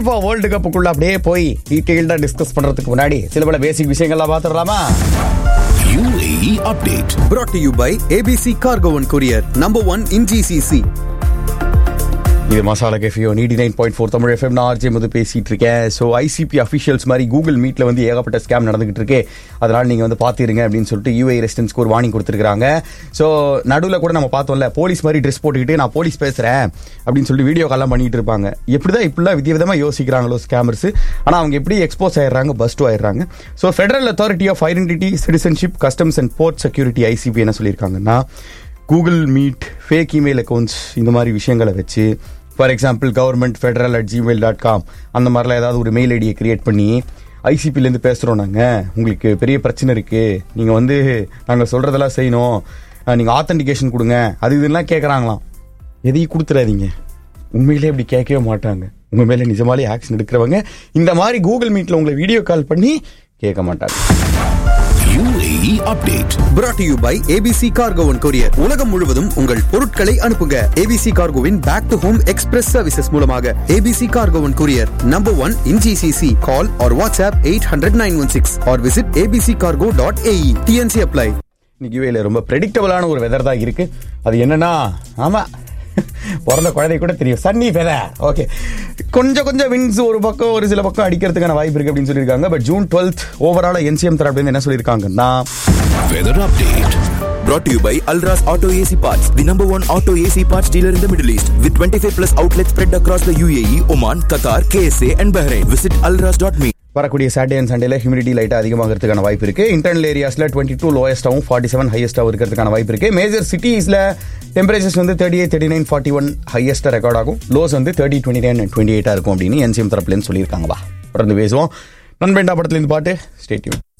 FIFA world கப்புக்குள்ள அப்படியே போய் டீட்டெயில்டா discuss பண்றதுக்கு முன்னாடி சில பல பேசிக் விஷயங்கள்லாம் பாத்துடலாமா UAE update. brought to you by ABC Cargo and Courier, number one in GCC. இது மசாலா கேஃபியோ ninety nine point four Tamil FM நான் ஆர்ஜே முது பேசிட்டு இருக்கேன் ஸோ ஐசிபி அஃபிஷியல்ஸ் மாதிரி கூகுள் மீட்ல வந்து ஏகப்பட்ட ஸ்கேம் நடந்துகிட்டு இருக்கு அதனால நீங்க வந்து பாத்துருங்க அப்படின்னு சொல்லிட்டு யூஐ ரெசிடென்ஸ்க்கு ஒரு வார்னிங் கொடுத்துருக்காங்க ஸோ நடுவில் கூட நம்ம பார்த்தோம்ல போலீஸ் மாதிரி ட்ரெஸ் போட்டுக்கிட்டு நான் போலீஸ் பேசுறேன் அப்படின்னு சொல்லி வீடியோ கால்லாம் பண்ணிட்டு இருப்பாங்க எப்படிதான் இப்படிலாம் விதவிதமா யோசிக்கிறாங்களோ ஸ்கேமர்ஸ் ஆனா அவங்க எப்படி எக்ஸ்போஸ் ஆயிடுறாங்க பஸ்ட் ஆயிடுறாங்க so federal authority of identity citizenship customs and port security ICP என்ன சொல்லியிருக்காங்கன்னா Google Meet fake email accounts இந்த மாதிரி விஷயங்களை வச்சு for example government federal at Gmail dot com அந்த மாதிரிலாம் ஏதாவது ஒரு மெயில் ஐடியை கிரியேட் பண்ணி ஐசிபிலேருந்து பேசுகிறோம் நாங்கள் உங்களுக்கு பெரிய பிரச்சனை இருக்குது நீங்கள் வந்து நாங்கள் சொல்கிறதெல்லாம் செய்யணும் நீங்கள் ஆத்தென்டிகேஷன் கொடுங்க அது இதெல்லாம் கேட்குறாங்களாம் எதையும் கொடுத்துறாதீங்க உண்மையிலே இப்படி கேட்கவே மாட்டாங்க உங்கள் மேலே நிஜமாலே ஆக்ஷன் எடுக்கிறவங்க இந்த மாதிரி கூகுள் மீட்டில் உங்களை வீடியோ கால் பண்ணி கேட்க மாட்டாங்க UAE update. brought to you by ABC Cargo and Courier. உலகம் முழுவதும் உங்கள் பொருட்களை அனுப்புங்க ABC Cargoவின் back to home express services மூலமாக ABC Cargo and Courier, number one in GCC. Call or WhatsApp 800-916 or visit abccargo.ae. TNC apply. இன்னைக்கு யூஏல ரொம்ப ப்ரெடிக்டபிளான ஒரு வெதர் தான் இருக்கு அது என்னன்னா ஆமா பிறந்த குழந்தை கூட தெரியும் சன்னி வெதர் ஓகே கொஞ்சம் கொஞ்சம் விண்ட்ஸ் ஒரு பக்கம் ஒரு சில பக்கம் அடிக்கிறதுக்கான வாய்ப்பு இருக்கு அப்படின்னு சொல்லியிருக்காங்க பட் ஜூன் டுவெல்த் ஓவரால என்சிஎம் தரப்பு என்ன சொல்லியிருக்காங்கன்னா Weather update. Brought to you by Alras Auto AC Parts, the number one auto AC parts dealer in the Middle East, with 25 plus outlets spread across the UAE, Oman, Qatar, KSA, and Bahrain. Visit alras.me. வரக்கூடிய Saturday and சண்டேல humidity லைட்டாக அதிகமாகிறதுக்கான வாய்ப்பு இருக்கு internal ஏரியாஸ்ல twenty two லோயஸ்டாகவும் forty seven ஹையஸ்டாகவும் இருக்கிறதுக்கான வாய்ப்பு இருக்கு மேஜர் சிட்டிஸ்ல டெம்பரேச்சர்ஸ் வந்து thirty eight thirty nine forty one ஹையஸ்டா ரெக்கார்ட் ஆகும் லோஸ் வந்து தேர்ட்டி டுவெண்ட்டி நைன் டுவெண்ட்டி எயிட்டா இருக்கும் அப்படின்னு என்சிஎம் தரப்புலேருந்து சொல்லியிருக்காங்கப்பா தொடர்ந்து பேசுவோம் நண்பேண்டா படத்துல இந்த பாட்டு ஸ்டேட்யூன்